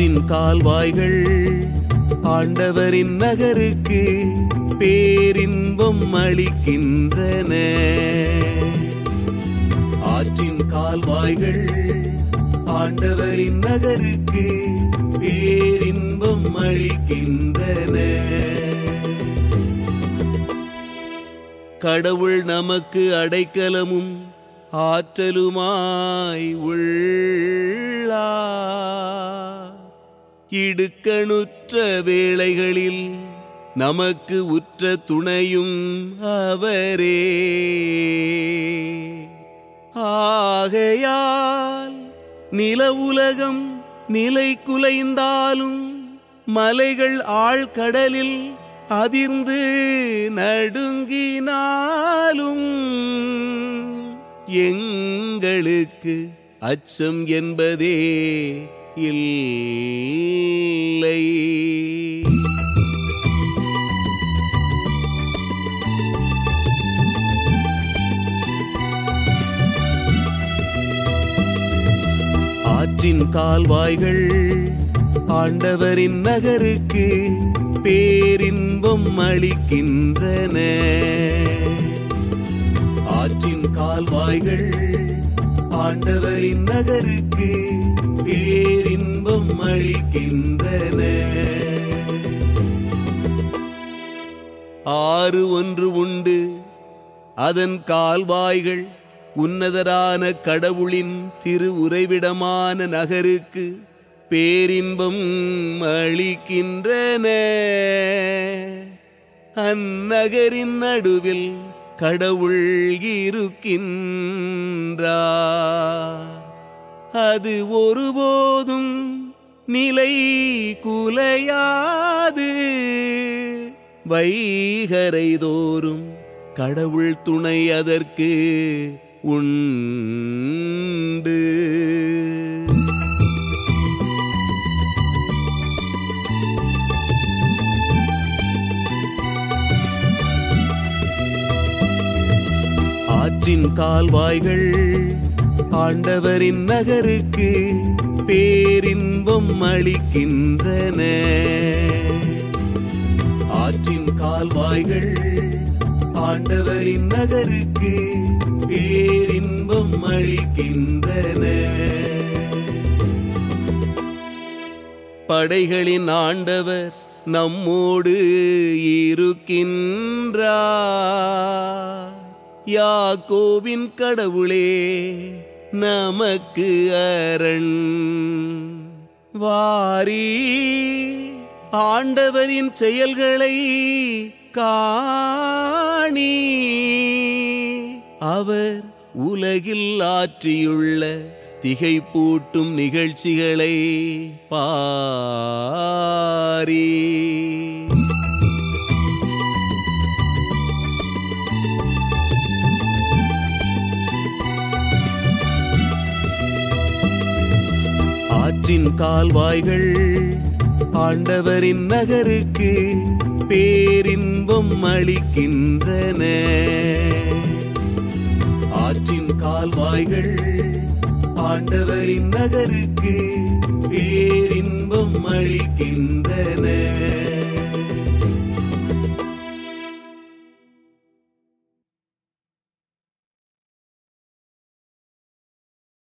ஆற்றின் கால்வாய்கள் ஆண்டவரின் நகருக்கு பேரின்பம் அளிக்கின்றன ஆற்றின் கால்வாய்கள் ஆண்டவரின் நகருக்கு பேரின்பம் அளிக்கின்றன கடவுள் நமக்கு அடைக்கலமும் ஆற்றலுமாய் உள்ளார் இடுக்கணுற்ற வேளைகளில் நமக்கு உற்ற துணையும் அவரே ஆகையால் நில உலகம் நிலை குலைந்தாலும் மலைகள் ஆழ்கடலில் அதிர்ந்து நடுங்கினாலும் எங்களுக்கு அச்சம் என்பதே இல்லை ஆற்றின் கால்வாய்கள் ஆண்டவரின் நகருக்கு பேரின்பம் அளிக்கின்றன ஆற்றின் கால்வாய்கள் ஆண்டவரின் நகருக்கு பேரின்பம் அளிக்கின்றன ஆறு ஒன்று உண்டு அதன் கால்வாய்கள் உன்னதரான கடவுளின் திரு உறைவிடமான நகருக்கு பேரின்பம் அளிக்கின்றன அந்நகரின் நடுவில் கடவுள் இருக்கின்றார் அது ஒருபோதும் நிலை குலையாது வைகரை தோறும் கடவுள் துணை அதற்கு உண்டு ஆற்றின் கால்வாய்கள் ஆண்டவரின் நகருக்கு பேரின்பம் அளிக்கின்றன ஆற்றின் கால்வாய்கள் ஆண்டவரின் நகருக்கு பேரின்பம் அளிக்கின்றன படைகளின் ஆண்டவர் நம்மோடு இருக்கின்றார் யாக்கோபின் கடவுளே நமக்கு அரண் வாரி ஆண்டவரின் செயல்களை காணி அவர் உலகில் ஆற்றியுள்ள திகைப்பூட்டும் நிகழ்ச்சிகளை பாரி ஆற்றின் கால்வாய்கள் ஆண்டவரின் நகருக்கு பேரின்பம் அளிக்கின்றன ஆற்றின் கால்வாய்கள் ஆண்டவரின் நகருக்கு பேரின்பம் அளிக்கின்றன